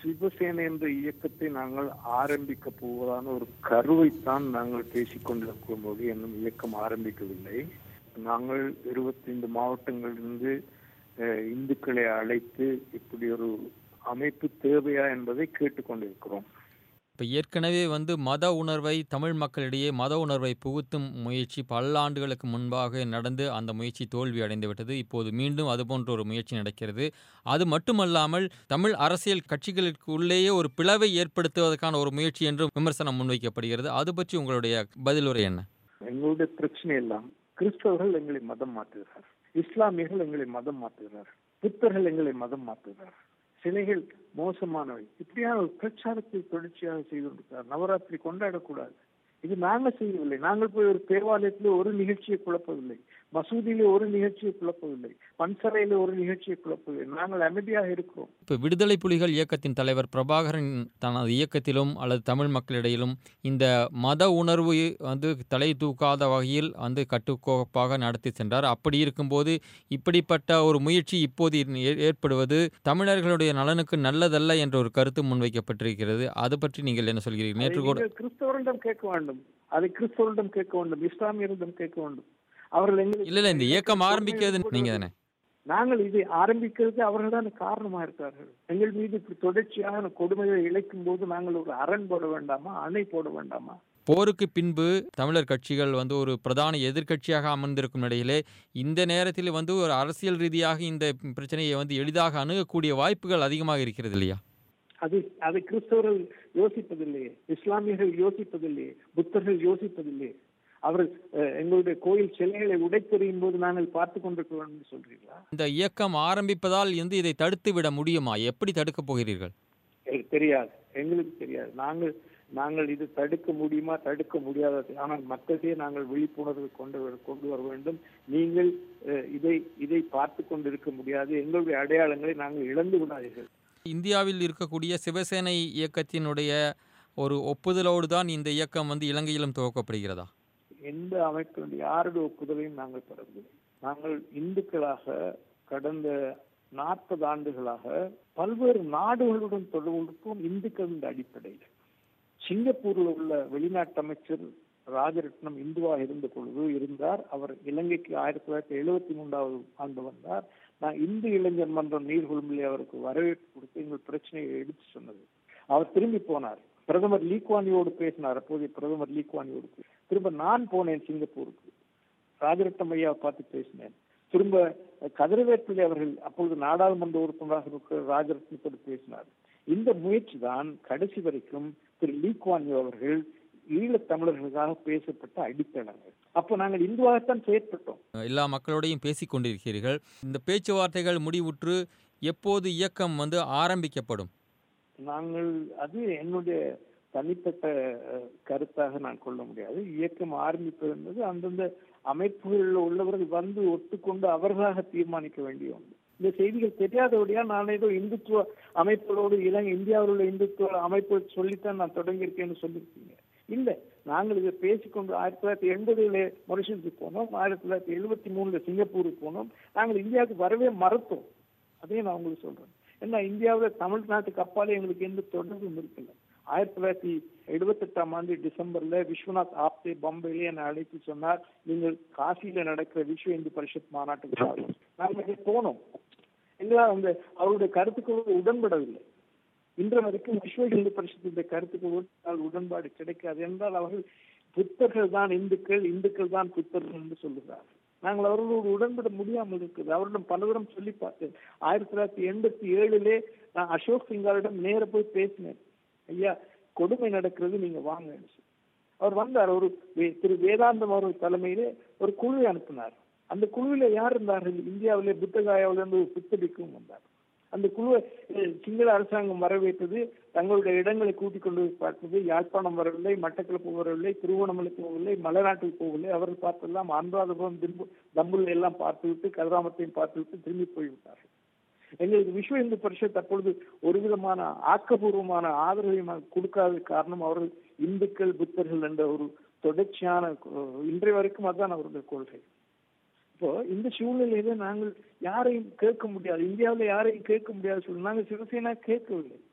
சிவசேனை என்ற இயக்கத்தை நாங்கள் ஆரம்பிக்க போவதான ஒரு கருவைத்தான் நாங்கள் பேசிக் கொண்டிருக்கும் போது இன்னும் இயக்கம் ஆரம்பிக்கவில்லை நாங்கள் இருபத்தைந்து மாவட்டங்களிலிருந்து அஹ், இந்துக்களை அழைத்து இப்படி ஒரு அமைப்பு தேவையா என்பதை கேட்டுக்கொண்டிருக்கிறோம் இப்போ ஏற்கனவே வந்து மத உணர்வை தமிழ் மக்களிடையே மத உணர்வை புகுத்தும் முயற்சி பல ஆண்டுகளுக்கு முன்பாக நடந்து அந்த முயற்சி தோல்வி அடைந்து விட்டது இப்போது மீண்டும் அதுபோன்ற ஒரு முயற்சி நடக்கிறது அது மட்டுமல்லாமல் தமிழ் அரசியல் கட்சிகளுக்கு உள்ளேயே ஒரு பிளவை ஏற்படுத்துவதற்கான ஒரு முயற்சி என்றும் விமர்சனம் முன்வைக்கப்படுகிறது அது பற்றி உங்களுடைய பதிலுரை என்ன எங்களுடைய பிரச்சனை எல்லாம் கிறிஸ்தவர்கள் எங்களை மதம் மாற்றுகிறார் இஸ்லாமியர்கள் எங்களை மதம் மாற்றுகிறார் புத்தர்கள் எங்களை மதம் மாற்றுகிறார் சிலைகள் மோசமானவை இப்படியான ஒரு பிரச்சாரத்தை தொடர்ச்சியாக செய்து கொண்டிருக்கிறார் நவராத்திரி கொண்டாடக்கூடாது இது நாங்கள் செய்யவில்லை நாங்கள் போய் ஒரு தேவாலயத்தில் ஒரு நிகழ்ச்சியை குழப்பவில்லை மசூதியிலே ஒரு நிகழ்ச்சியை குழப்பவில்லை பன்சரையில ஒரு நிகழ்ச்சியை குழப்பவில்லை நாங்கள் அமைதியாக இருக்கிறோம் இப்போ விடுதலை புலிகள் இயக்கத்தின் தலைவர் பிரபாகரன் தனது இயக்கத்திலும் அல்லது தமிழ் மக்களிடையிலும் இந்த மத உணர்வு வந்து தலை தூக்காத வகையில் வந்து கட்டுக்கோப்பாக நடத்தி சென்றார் அப்படி இருக்கும்போது இப்படிப்பட்ட ஒரு முயற்சி இப்போது ஏ- ஏற்படுவது தமிழர்களுடைய நலனுக்கு நல்லதல்ல என்ற ஒரு கருத்து முன்வைக்கப்பட்டிருக்கிறது அது பற்றி நீங்கள் என்ன சொல்கிறீர்கள் நேற்று அதை கூட நீங்கள் கிறிஸ்தவரிடம் கேட்க வேண்டும் அதை கிறிஸ்தவரிடம் கேட்க வேண்டும் இஸ்லாமியரிடம் கேட்க வேண்டும் அவர்கள் எங்களுக்கு இல்ல இல்ல இந்த இயக்கம் ஆரம்பிக்கிறது நீங்க தானே நாங்கள் இதை ஆரம்பிக்கிறதுக்கு அவர்கள் தான் காரணமா இருக்கார்கள் எங்கள் மீது இப்படி தொடர்ச்சியாக கொடுமைகளை இழைக்கும் போது நாங்கள் ஒரு அரண் போட வேண்டாமா அணை போட வேண்டாமா போருக்கு பின்பு தமிழர் கட்சிகள் வந்து ஒரு பிரதான எதிர்க்கட்சியாக அமர்ந்திருக்கும் நிலையிலே இந்த நேரத்தில் வந்து ஒரு அரசியல் ரீதியாக இந்த பிரச்சனையை வந்து எளிதாக அணுகக்கூடிய வாய்ப்புகள் அதிகமாக இருக்கிறது இல்லையா அது அதை கிறிஸ்தவர்கள் யோசிப்பதில்லையே இஸ்லாமியர்கள் யோசிப்பதில்லையே புத்தர்கள் யோசிப்பதில்லையே அவர்கள் அஹ், எங்களுடைய கோயில் சிலைகளை உடைத்தெறியும் போது நாங்கள் பார்த்து கொண்டிருக்கிறோம் என்று சொல்றீங்களா இந்த இயக்கம் ஆரம்பிப்பதால் வந்து இதை தடுத்து விட முடியுமா எப்படி தடுக்கப் போகிறீர்கள் எங்களுக்கு தெரியாது எங்களுக்கு தெரியாது நாங்கள் நாங்கள் இது தடுக்க முடியுமா தடுக்க முடியாதது ஆனால் மக்களையே நாங்கள் விழிப்புணர்வு கொண்டு வர கொண்டு வர வேண்டும் நீங்கள் அஹ், இதை இதை பார்த்து கொண்டிருக்க முடியாது எங்களுடைய அடையாளங்களை நாங்கள் இழந்து விடாதீர்கள் இந்தியாவில் இருக்கக்கூடிய சிவசேனை இயக்கத்தினுடைய ஒரு ஒப்புதலோடு தான் இந்த இயக்கம் வந்து இலங்கையிலும் துவக்கப்படுகிறதா எந்த அமைப்பினுடைய யாருடைய ஒப்புதலையும் நாங்கள் பெறவில்லை நாங்கள் இந்துக்களாக கடந்த நாற்பது ஆண்டுகளாக பல்வேறு நாடுகளுடன் தொடர்பு கொண்டிருப்போம் இந்துக்கள் என்ற அடிப்படையில் சிங்கப்பூரில் உள்ள வெளிநாட்டு அமைச்சர் ராஜரட்னம் இந்துவாக இருந்த பொழுது இருந்தார் அவர் இலங்கைக்கு ஆயிரத்தி தொள்ளாயிரத்தி எழுபத்தி மூன்றாவது ஆண்டு வந்தார் நான் இந்து இளைஞர் மன்றம் நீர்கொழும்பிலே அவருக்கு வரவேற்பு கொடுத்து எங்கள் பிரச்சனையை எடுத்து சொன்னது அவர் திரும்பி போனார் பிரதமர் லீக்வானியோடு பேசினார் அப்போதைய பிரதமர் லீக்வானியோடு பேசினார். திரும்ப நான் போனேன் சிங்கப்பூருக்கு ராஜரட்னம் ஐயாவை பார்த்து பேசினேன் திரும்ப கதிரவேற்பிள்ளை அவர்கள் அப்பொழுது நாடாளுமன்ற உறுப்பினராக இருக்கிற ராஜரத்னத்தோடு பேசினார் இந்த முயற்சி தான் கடைசி வரைக்கும் திரு லீக்வான்யோ அவர்கள் ஈழத் தமிழர்களுக்காக பேசப்பட்ட அடித்தளங்கள் அப்போ நாங்கள் இந்துவாகத்தான் செயற்பட்டோம் எல்லா மக்களோடையும் பேசிக் கொண்டிருக்கிறீர்கள் இந்த பேச்சுவார்த்தைகள் முடிவுற்று எப்போது இயக்கம் வந்து ஆரம்பிக்கப்படும் நாங்கள் அது என்னுடைய தனிப்பட்ட அஹ், கருத்தாக நான் கொள்ள முடியாது இயக்கம் ஆரம்பிப்பது என்பது அந்தந்த அமைப்புகளில் உள்ளவர்கள் வந்து ஒத்துக்கொண்டு அவர்களாக தீர்மானிக்க வேண்டிய ஒன்று இந்த செய்திகள் தெரியாதபடியா நான் ஏதோ இந்துத்துவ அமைப்புகளோடு இலங்கை இந்தியாவில் உள்ள இந்துத்துவ அமைப்பு சொல்லித்தான் நான் தொடங்கியிருக்கேன்னு சொல்லியிருக்கீங்க இல்ல நாங்கள் இதை பேசிக்கொண்டு ஆயிரத்தி தொள்ளாயிரத்தி எண்பதுல மொரிஷியஸுக்கு போனோம் ஆயிரத்தி தொள்ளாயிரத்தி எழுபத்தி மூணுல சிங்கப்பூருக்கு போனோம் நாங்கள் இந்தியாவுக்கு வரவே மறுத்தோம் அதையும் நான் உங்களுக்கு சொல்றேன் ஏன்னா இந்தியாவில் தமிழ்நாட்டுக்கு அப்பாலே எங்களுக்கு எந்த தொடர்பும் இருக்கல ஆயிரத்தி தொள்ளாயிரத்தி எழுபத்தெட்டாம் ஆண்டு டிசம்பர்ல விஸ்வநாத் ஆப்தே பம்பையிலே என்னை அழைத்து சொன்னார் நீங்கள் காசியில நடக்கிற விஸ்வ இந்து பரிஷத் மாநாட்டுக்கு வாருங்கள். நாங்கள் அங்கே போனோம் எங்களால் அந்த அவருடைய கருத்துக்களோடு உடன்படவில்லை இன்று வரைக்கும் விஸ்வ இந்து பரிஷத்துடைய கருத்துக்களோடு என்னால் உடன்பாடு கிடைக்காது என்றால் அவர்கள் புத்தர்கள் தான் இந்துக்கள் இந்துக்கள் தான் புத்தர்கள் என்று சொல்லுகிறார்கள் நாங்கள் அவர்களோடு உடன்பட முடியாமல் இருக்குது அவரிடம் பலவரும் சொல்லி பார்த்தேன் ஆயிரத்தி தொள்ளாயிரத்தி எண்பத்தி ஏழுலே நான் அசோக் சிங்காரிடம் நேர போய் பேசினேன் ஐயா கொடுமை நடக்கிறது நீங்க வாங்க அவர் வந்தார் ஒரு வே- திரு வேதாந்தம் அவர்கள் தலைமையிலே ஒரு குழுவை அனுப்பினார் அந்த குழுவில யார் இருந்தார்கள் இந்தியாவிலே புத்தகாயாவில இருந்து ஒரு புத்தடிக்கும் வந்தார் அந்த குழுவை அஹ், சிங்கள அரசாங்கம் வரவேற்றது தங்களுடைய இடங்களை கூட்டிக் கொண்டு போய் பார்த்தது யாழ்ப்பாணம் வரவில்லை மட்டக்களப்பு வரவில்லை திருவண்ணாமலைக்கு போகவில்லை மலைநாட்டுக்கு போகவில்லை அவர்கள் பார்த்தெல்லாம் அனுராதபுரம் திம்பு தம்புல் எல்லாம் பார்த்துவிட்டு கதிராமத்தையும் பார்த்துவிட்டு திரும்பி போய்விட்டார்கள் எங்களுக்கு விஸ்வ இந்து பரிஷத் அப்பொழுது ஒரு விதமான ஆக்கப்பூர்வமான ஆதரவை கொடுக்காத காரணம் அவர்கள் இந்துக்கள் புத்தர்கள் என்ற ஒரு தொடர்ச்சியான அஹ், இன்றைய வரைக்கும் அதுதான் அவருடைய கொள்கை இப்போ இந்த சூழ்நிலையில நாங்கள் யாரையும் கேட்க முடியாது இந்தியாவில் யாரையும் கேட்க முடியாது சொல்லி நாங்கள் சிவசேனா கேட்கவில்லை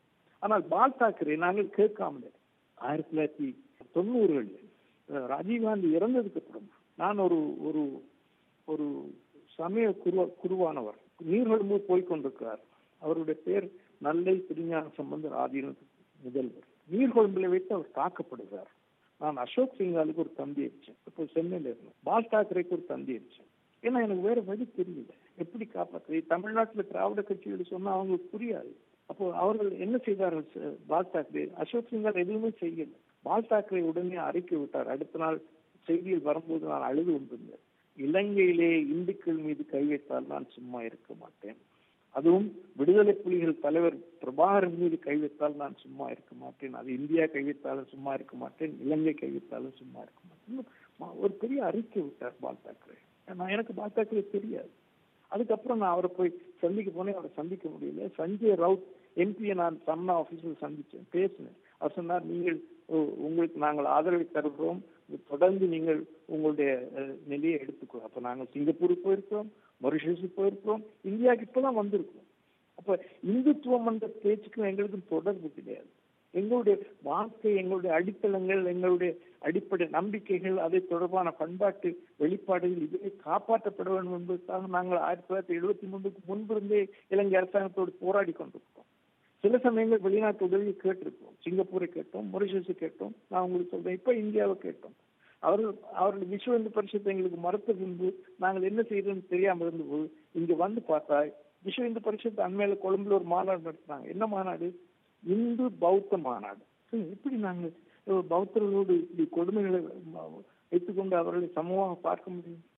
ஆனால் பால் தாக்கரே நாங்கள் கேட்காமலே ஆயிரத்தி தொள்ளாயிரத்தி தொண்ணூறுகளில் அஹ், ராஜீவ்காந்தி இறந்ததுக்கு அப்புறம் நான் ஒரு ஒரு ஒரு சமய குருவ குருவானவர் நீர்கொழும்பு போய் கொண்டிருக்கிறார் அவருடைய பேர் நல்லை திருஞான சம்பந்தர் ஆதீன முதல்வர் நீர்கொழும்புல வைத்து அவர் தாக்கப்படுகிறார் நான் அசோக் சிங்காலுக்கு ஒரு தந்தி அடிச்சேன் இப்போ சென்னையில இருந்தேன் பால் தாக்கரேக்கு ஒரு தந்தி அடிச்சேன் ஏன்னா எனக்கு வேற வழி தெரியல எப்படி காப்பாற்று தமிழ்நாட்டுல திராவிட கட்சிகள் சொன்னா அவங்களுக்கு புரியாது அப்போ அவர்கள் என்ன செய்தார்கள் ச- பால் தாக்கரே அசோக் சிங்கால் எதுவுமே செய்யல பால் தாக்கரே உடனே அறிக்கை விட்டார் அடுத்த நாள் செய்தியில் வரும்போது நான் அழுது கொண்டிருந்தேன் இலங்கையிலே இந்துக்கள் மீது கை வைத்தால் நான் சும்மா இருக்க மாட்டேன் அதுவும் விடுதலை புலிகள் தலைவர் பிரபாகரன் மீது கை வைத்தால் நான் சும்மா இருக்க மாட்டேன் அது இந்தியா கை வைத்தாலும் சும்மா இருக்க மாட்டேன் இலங்கை கை வைத்தாலும் சும்மா இருக்க மாட்டேன் ம- ஒரு பெரிய அறிக்கை விட்டார் பால் தாக்கரே நான் எனக்கு பால் தாக்கரே தெரியாது அதுக்கப்புறம் நான் அவரை போய் சந்திக்க போனேன் அவரை சந்திக்க முடியல சஞ்சய் ரவுத் எம்பியை நான் சம்னா ஆபீஸில் சந்திச்சேன் பேசினேன் அவர் சொன்னார் நீங்கள் உ- உங்களுக்கு நாங்கள் ஆதரவை தருகிறோம் தொடர்ந்து நீங்கள் உங்களுடைய அஹ், நிலையை எடுத்துக்கோ அப்ப நாங்கள் சிங்கப்பூருக்கு போயிருக்கிறோம் மொரிஷியஸுக்கு போயிருக்கிறோம் இந்தியாவுக்கு இப்பதான் வந்திருக்கோம் அப்ப இந்துத்துவம் என்ற பேச்சுக்கும் எங்களுக்கும் தொடர்பு கிடையாது எங்களுடைய வாழ்க்கை எங்களுடைய அடித்தளங்கள் எங்களுடைய அடிப்படை நம்பிக்கைகள் அதை தொடர்பான பண்பாட்டு வெளிப்பாடுகள் இதுவே காப்பாற்றப்பட வேண்டும் என்பதற்காக நாங்கள் ஆயிரத்தி தொள்ளாயிரத்தி எழுபத்தி மூன்றுக்கு முன்பிருந்தே இலங்கை அரசாங்கத்தோடு போராடி கொண்டிருக்கிறோம் சில சமயங்கள் வெளிநாட்டு உதவி கேட்டிருக்கோம் சிங்கப்பூரை கேட்டோம் மொரிஷியஸை கேட்டோம் நான் உங்களுக்கு சொல்றேன் இப்ப இந்தியாவை கேட்டோம் அவர்கள் அவர்கள் விஸ்வ இந்து பரிஷத்தை எங்களுக்கு மறுத்த பின்பு நாங்கள் என்ன செய்யறோம்னு தெரியாம இருந்தபோது இங்க வந்து பார்த்தா விஸ்வ இந்து பரிஷத்து அண்மையில கொழும்புல ஒரு மாநாடு நடத்தினாங்க என்ன மாநாடு இந்து பௌத்த மாநாடு சரி, எப்படி நாங்கள் அஹ், பௌத்தர்களோடு இப்படி கொடுமைகளை ம- வைத்துக்கொண்டு அவர்களை சமூகமாக பார்க்க முடியும்